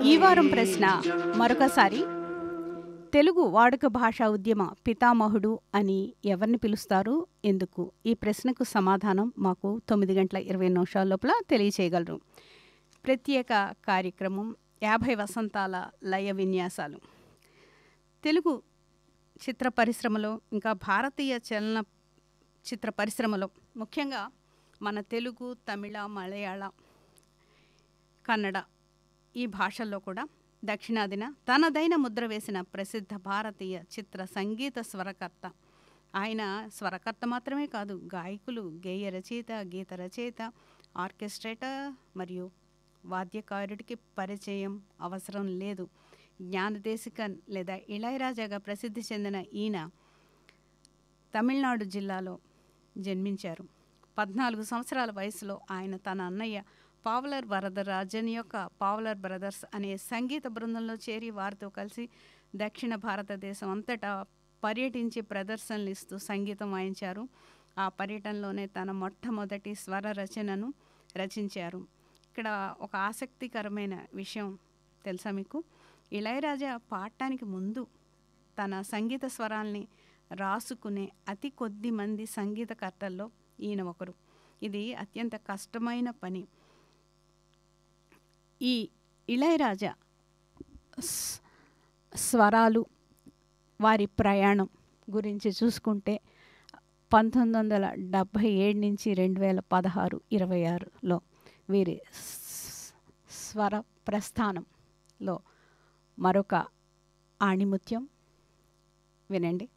ఈ వారం ప్రశ్న మరొకసారి తెలుగు వాడుక భాషా ఉద్యమ పితామహుడు అని ఎవరిని పిలుస్తారు ఎందుకు ఈ ప్రశ్నకు సమాధానం మాకు తొమ్మిది గంటల ఇరవై నిమిషాల లోపల తెలియచేయగలరు ప్రత్యేక కార్యక్రమం యాభై వసంతాల లయ విన్యాసాలు తెలుగు చిత్ర పరిశ్రమలో ఇంకా భారతీయ చలన చిత్ర పరిశ్రమలో ముఖ్యంగా మన తెలుగు తమిళ మలయాళ కన్నడ ఈ భాషల్లో కూడా దక్షిణాదిన తనదైన ముద్ర వేసిన ప్రసిద్ధ భారతీయ చిత్ర సంగీత స్వరకర్త ఆయన స్వరకర్త మాత్రమే కాదు గాయకులు గేయ రచయిత గీత రచయిత ఆర్కెస్ట్రేటర్ మరియు వాద్యకారుడికి పరిచయం అవసరం లేదు జ్ఞానదేశికన్ లేదా ఇళయరాజాగా ప్రసిద్ధి చెందిన ఈయన తమిళనాడు జిల్లాలో జన్మించారు పద్నాలుగు సంవత్సరాల వయసులో ఆయన తన అన్నయ్య పావలర్ వరదరాజన్ యొక్క పావలర్ బ్రదర్స్ అనే సంగీత బృందంలో చేరి వారితో కలిసి దక్షిణ భారతదేశం అంతటా పర్యటించి ప్రదర్శనలు ఇస్తూ సంగీతం వాయించారు ఆ పర్యటనలోనే తన మొట్టమొదటి స్వర రచనను రచించారు ఇక్కడ ఒక ఆసక్తికరమైన విషయం తెలుసా మీకు ఇళయరాజా పాడటానికి ముందు తన సంగీత స్వరాల్ని రాసుకునే అతి కొద్ది మంది సంగీతకర్తల్లో ఈయన ఒకరు ఇది అత్యంత కష్టమైన పని ఈ ఇళయరాజా స్- స్వరాలు వారి ప్రయాణం గురించి చూసుకుంటే పంతొమ్మిది వందల డెబ్భై ఏడు నుంచి రెండు వేల పదహారు ఇరవై ఆరులో వీరి స్- స్వర ప్రస్థానంలో మరొక ఆణిముత్యం వినండి